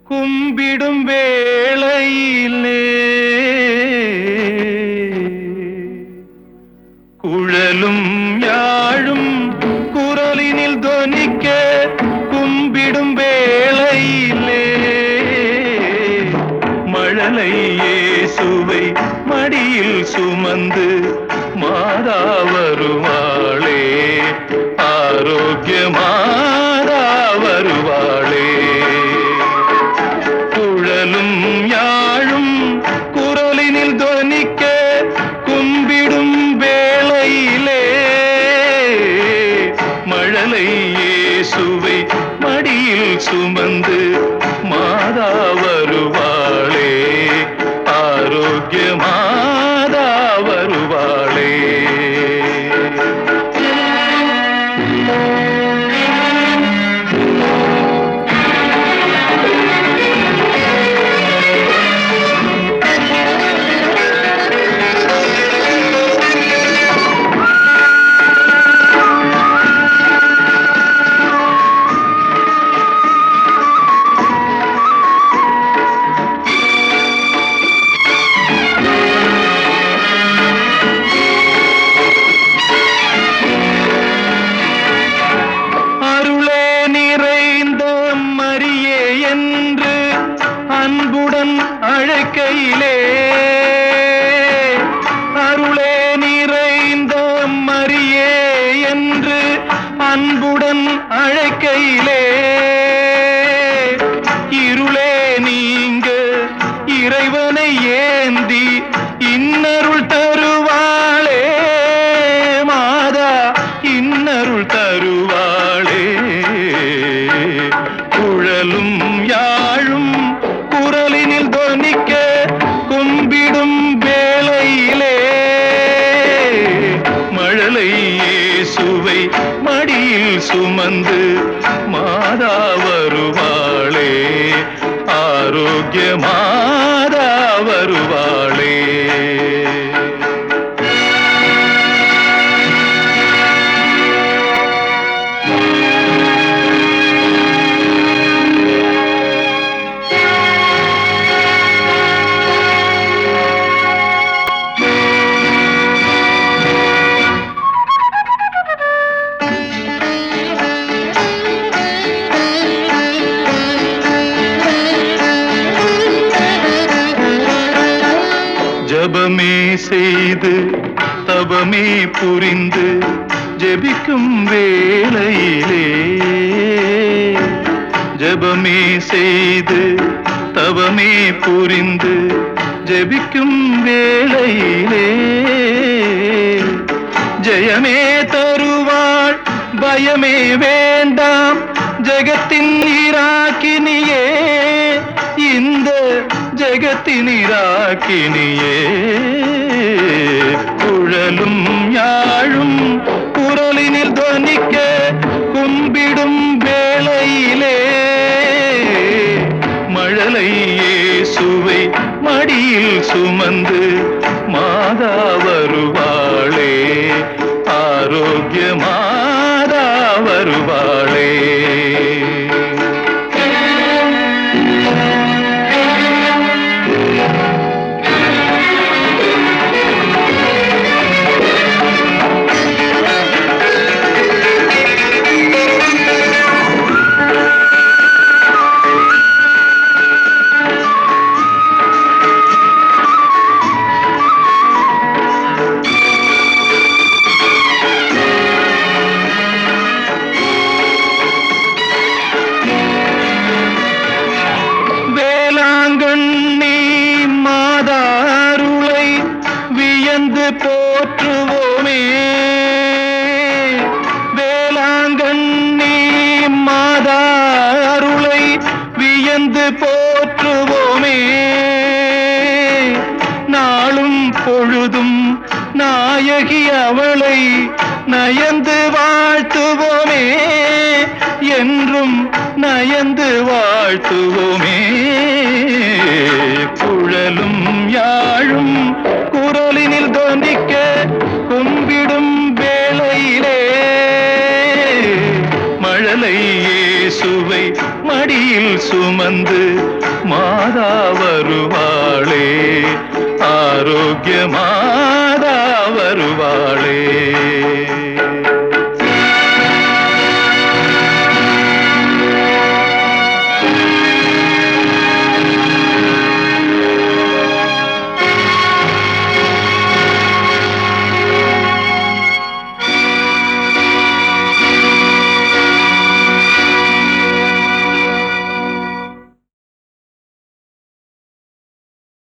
கும்பிடும் வேளையிலே குழலும் யாழும் குரலினில் தொனிக்க கும்பிடும் வேளையிலே மழலை இயேசுவை மடியில் சுமந்து மாதா வருவாளே ஆரோக்கிய மாதா வருவாளே குழலும் யாழும் குரலினில் தொனிக்க கும்பிடும் வேளையிலே மழலை இயேசுவை மடியில் சுமந்து மாதா வருவாளே ஆரோக்கிய மாதா வருவாளே அருளே நிறைந்த மரியே என்று அன்புடன் அழைக்கையிலே அருளே நிறைந்த மரியே என்று அன்புடன் அழைக்கையிலே இருளே நீங்க இறைவனை ஏந்தி இன்னருள் தருவாளே மாதா இன்னருள் தருவாளே குழலும் யாழும் குரலினில் தொனிக்க கும்பிடும் வேளையிலே மழலை இயேசுவை மடியில் சுமந்து மாதா வருவாளே ஆரோக்கிய மாதா வருவாளே ஜபமே செய்து தபமே புரிந்து ஜெபிக்கும் வேளையிலே ஜபமே செய்து தவமே புரிந்து ஜெபிக்கும் வேளையிலே ஜெயமே தருவாள் பயமே வேண்டாம் ஜெகத்தின் ஈராக்கினியே இந்த ஜெகத்தின் ஈராக்கினியே குழலும் யாழும் குரலினில் தொனிக்க கும்பிடும் வேளையிலே மழலை இயேசுவை மடியில் சுமந்து மாதா வருவாளே ஆரோக்கிய மாதா வருவாளே வேளாங்கண்ணி மாதாருளை வியந்து போற்றுவோமே வேளாங்கண்ணி மாதாருளை வியந்து போற்றுவோமே நாளும் பொழுதும் நாயகி அவளை நயந்து வாழ்த்துவோமே என்றும் நயந்து வாழ்த்துவோமே குழலும் யாழும் குரலினில் தொனிக்க கும்பிடும் வேளையிலே மழலை இயேசுவை மடியில் சு சுமந்து மாதா வருவாளே ஆரோக்கிய மாதா வருவாளே